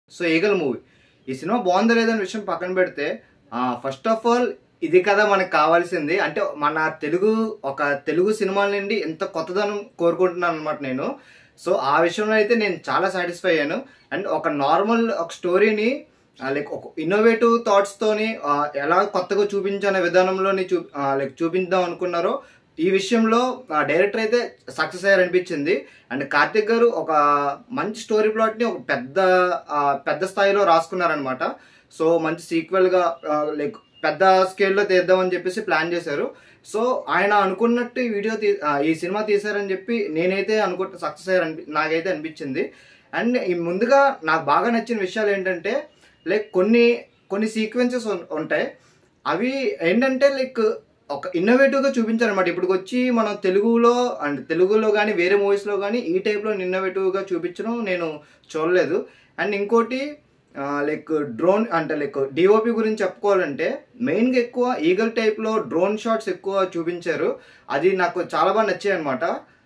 so Eagle movie ఈ సినిమా బాగుందో లేదనే విషయం పక్కన పెడితే ఫస్ట్ ఆఫ్ ఆల్ ఇది కదా మనకు కావాల్సింది అంటే మన తెలుగు ఒక తెలుగు సినిమాల నుండి ఎంత కొత్తదనం కోరుకుంటున్నాను అనమాట నేను సో ఆ విషయంలో అయితే నేను చాలా సాటిస్ఫై అయ్యాను అండ్ ఒక నార్మల్ ఒక స్టోరీని లైక్ ఒక ఇన్నోవేటివ్ థాట్స్తోని ఎలా కొత్తగా చూపించనే విధానంలోని చూ లైక్ చూపించాం అనుకున్నారో ఈ విషయంలో డైరెక్టర్ అయితే సక్సెస్ అయ్యారు అనిపించింది అండ్ కార్తిక్ గారు ఒక మంచి స్టోరీ ప్లాట్ని ఒక పెద్ద ఆ, పెద్ద స్థాయిలో రాసుకున్నారనమాట సో మంచి సీక్వెల్గా లైక్ పెద్ద స్కేల్లో తీద్దామని చెప్పేసి ప్లాన్ చేశారు సో ఆయన అనుకున్నట్టు ఈ వీడియో తీ ఆ, ఈ సినిమా తీశారని చెప్పి నేనైతే అనుకుంటే సక్సెస్ అయ్యారు అనిపి నాకైతే అనిపించింది అండ్ ఈ ముందుగా నాకు బాగా నచ్చిన విషయాలు ఏంటంటే లైక్ కొన్ని కొన్ని సీక్వెన్సెస్ ఉంటాయి అవి ఏంటంటే లైక్ ఒక ఇన్నోవేటివ్గా చూపించారనమాట ఇప్పుడు వచ్చి మనం తెలుగులో అండ్ తెలుగులో కానీ వేరే మూవీస్లో కానీ ఈ టైప్లో ఇన్నోవేటివ్గా చూపించడం నేను చూడలేదు అండ్ ఇంకోటి లైక్ డ్రోన్ అంటే లైక్ డిఓపి గురించి చెప్పుకోవాలంటే మెయిన్గా ఎక్కువ ఈగల్ టైప్లో డ్రోన్ షాట్స్ ఎక్కువ చూపించారు అది నాకు చాలా బాగా నచ్చాయి అనమాట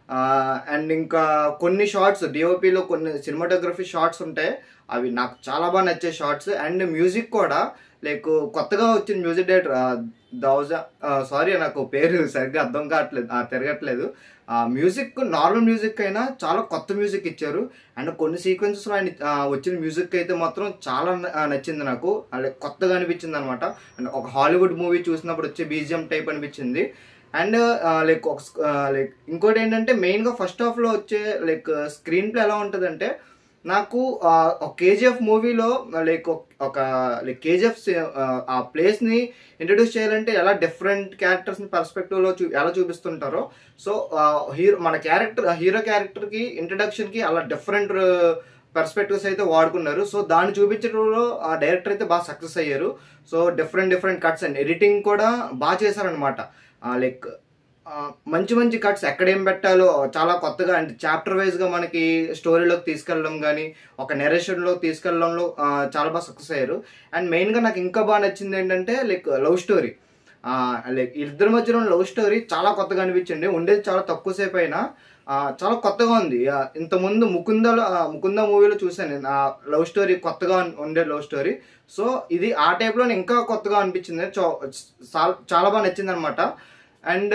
అండ్ ఇంకా కొన్ని షార్ట్స్ డిఓపిలో కొన్ని సినిమాటోగ్రఫీ షార్ట్స్ ఉంటాయి అవి నాకు చాలా బాగా నచ్చే షార్ట్స్ అండ్ మ్యూజిక్ కూడా లైక్ కొత్తగా వచ్చిన మ్యూజిక్ డైరెక్టర్ దౌజా సారీ నాకు పేరు సరిగ్గా అర్థం కావట్లేదు ఆ, తిరగట్లేదు ఆ మ్యూజిక్ నార్మల్ మ్యూజిక్ అయినా చాలా కొత్త మ్యూజిక్ ఇచ్చారు అండ్ కొన్ని సీక్వెన్సెస్లో ఆయన ఆ, వచ్చిన మ్యూజిక్ అయితే మాత్రం చాలా న- ఆ, నచ్చింది నాకు లైక్ కొత్తగా అనిపించింది అనమాట అండ్ ఒక హాలీవుడ్ మూవీ చూసినప్పుడు వచ్చే బీజిఎం టైప్ అనిపించింది అండ్ లైక్ ఒక లైక్ ఇంకోటి ఏంటంటే మెయిన్గా ఫస్ట్ హాఫ్లో వచ్చే లైక్ స్క్రీన్ ప్లే ఎలా ఉంటుందంటే నాకు ఆ, ఒక కేజీఎఫ్ మూవీలో లైక్ ఒక లైక్ కేజీఎఫ్ ఆ ప్లేస్ని ఇంట్రడ్యూస్ చేయాలంటే ఎలా డిఫరెంట్ క్యారెక్టర్స్ని పర్స్పెక్టివ్లో చూ ఎలా చూపిస్తుంటారో సో హీరో మన క్యారెక్టర్ హీరో క్యారెక్టర్కి ఇంట్రడక్షన్కి అలా డిఫరెంట్ పర్స్పెక్టివ్స్ అయితే వాడుకున్నారు సో దాన్ని చూపించడంలో ఆ డైరెక్టర్ అయితే బాగా సక్సెస్ అయ్యారు so different different cuts and editing కూడా బాగా చేశారనమాట లైక్ మంచి మంచి కట్స్ ఎక్కడేం పెట్టాలో చాలా కొత్తగా అంటే చాప్టర్ వైజ్గా మనకి స్టోరీలోకి తీసుకెళ్ళడం కానీ ఒక నెరేషన్లో తీసుకెళ్ళడంలో ఆ, చాలా బాగా సక్సెస్ అయ్యారు అండ్ మెయిన్గా నాకు ఇంకా బాగా నచ్చింది ఏంటంటే లైక్ లవ్ స్టోరీ లైక్ ఇద్దరి మధ్యలో లవ్ స్టోరీ చాలా కొత్తగా అనిపించింది ఉండేది చాలా తక్కువ సేపు అయినా ఆ, చాలా కొత్తగా ఉంది ఆ, ఇంతకుముందు ముకుందలో ఆ, ముకుంద మూవీలో చూసాను నేను ఆ లవ్ స్టోరీ కొత్తగా ఉన్- ఉండే లవ్ స్టోరీ సో ఇది ఆ టైప్లో ఇంకా కొత్తగా అనిపించింది చా- చాలా చాలా బాగా నచ్చింది అనమాట అండ్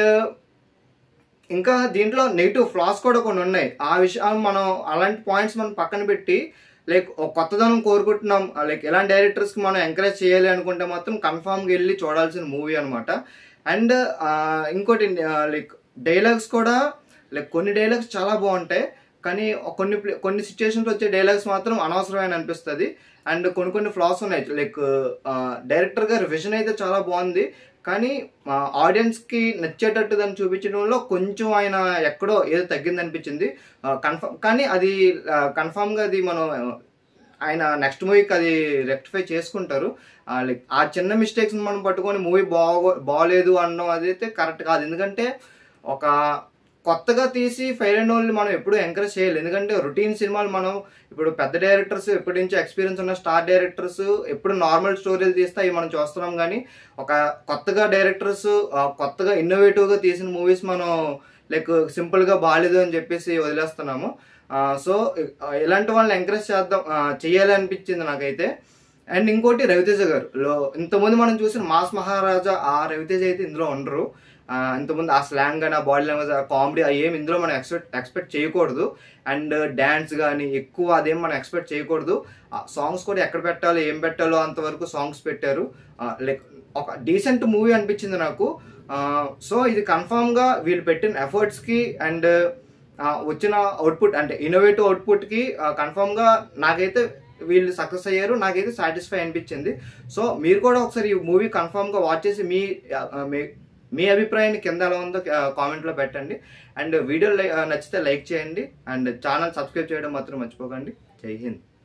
ఇంకా దీంట్లో నెగిటివ్ ఫ్లాస్ కూడా కొన్ని ఉన్నాయి ఆ విషయం మనం అలాంటి పాయింట్స్ మనం పక్కన పెట్టి లైక్ ఒక కొత్తదనం కోరుకుంటున్నాం లైక్ ఎలాంటి డైరెక్టర్స్కి మనం ఎంకరేజ్ చేయాలి అనుకుంటే మాత్రం కన్ఫామ్గా వెళ్ళి చూడాల్సిన మూవీ అనమాట అండ్ ఇంకోటి లైక్ డైలాగ్స్ కూడా లైక్ కొన్ని డైలాగ్స్ చాలా బాగుంటాయి కానీ కొన్ని ప్లే- కొన్ని సిచ్యువేషన్స్ వచ్చే డైలాగ్స్ మాత్రం అనవసరమైన అనిపిస్తుంది అండ్ కొన్ని కొన్ని ఫ్లాస్ ఉన్నాయి లైక్ డైరెక్టర్ గారి విజన్ అయితే చాలా బాగుంది కానీ ఆడియన్స్కి నచ్చేటట్టు దాన్ని చూపించడంలో కొంచెం ఆయన ఎక్కడో ఏదో తగ్గింది అనిపించింది కన్ఫర్మ్ కానీ అది కన్ఫామ్గా అది మనం ఆయన నెక్స్ట్ మూవీకి అది రెక్టిఫై చేసుకుంటారు లైక్ ఆ చిన్న మిస్టేక్స్ మనం పట్టుకొని మూవీ బాగో బాగలేదు అనడం అది అయితే కరెక్ట్ కాదు ఎందుకంటే ఒక కొత్తగా తీసి ఫెయిల్ అయిన వాళ్ళని మనం ఎప్పుడు ఎంకరేజ్ చేయాలి ఎందుకంటే రొటీన్ సినిమాలు మనం ఇప్పుడు పెద్ద డైరెక్టర్స్ ఎప్పటి నుంచి ఎక్స్పీరియన్స్ ఉన్న స్టార్ డైరెక్టర్స్ ఎప్పుడు నార్మల్ స్టోరీలు తీస్తే అవి మనం చూస్తున్నాం కానీ ఒక కొత్తగా డైరెక్టర్స్ కొత్తగా ఇన్నోవేటివ్గా తీసిన మూవీస్ మనం లైక్ సింపుల్గా బాగాలేదు అని చెప్పేసి వదిలేస్తున్నాము సో ఇలాంటి వాళ్ళని ఎంకరేజ్ చేద్దాం ఆ, చేయాలి అనిపించింది నాకైతే అండ్ ఇంకోటి రవితేజ గారు లో ఇంతకుముందు మనం చూసిన మాస్ మహారాజా ఆ రవితేజ అయితే ఇందులో ఉండరు ఆ, ఇంతకుముందు ఆ స్లాంగ్ కానీ ఆ బాడీ లాంగ్వేజ్ ఆ కామెడీ ఏం ఇందులో మనం ఎక్స్పెక్ట్ ఎక్స్పెక్ట్ చేయకూడదు అండ్ డ్యాన్స్ కానీ ఎక్కువ అదేం మనం ఎక్స్పెక్ట్ చేయకూడదు సాంగ్స్ కూడా ఎక్కడ పెట్టాలో ఏం పెట్టాలో అంతవరకు సాంగ్స్ పెట్టారు లైక్ ఒక డీసెంట్ మూవీ అనిపించింది నాకు సో ఇది కన్ఫామ్గా వీళ్ళు పెట్టిన ఎఫర్ట్స్కి అండ్ వచ్చిన అవుట్పుట్ అంటే ఇన్నోవేటివ్ అవుట్పుట్కి కన్ఫామ్గా నాకైతే వీళ్ళు సక్సెస్ అయ్యారు నాకైతే సాటిస్ఫై అనిపించింది సో మీరు కూడా ఒకసారి ఈ మూవీ కన్ఫామ్గా వాచ్ చేసి మీ ఆ, మీ- మీ అభిప్రాయాన్ని కింద ఎలా ఉందో కామెంట్లో పెట్టండి అండ్ వీడియో నచ్చితే లైక్ చేయండి అండ్ ఛానల్ సబ్స్క్రైబ్ చేయడం మాత్రం మర్చిపోకండి జై హింద్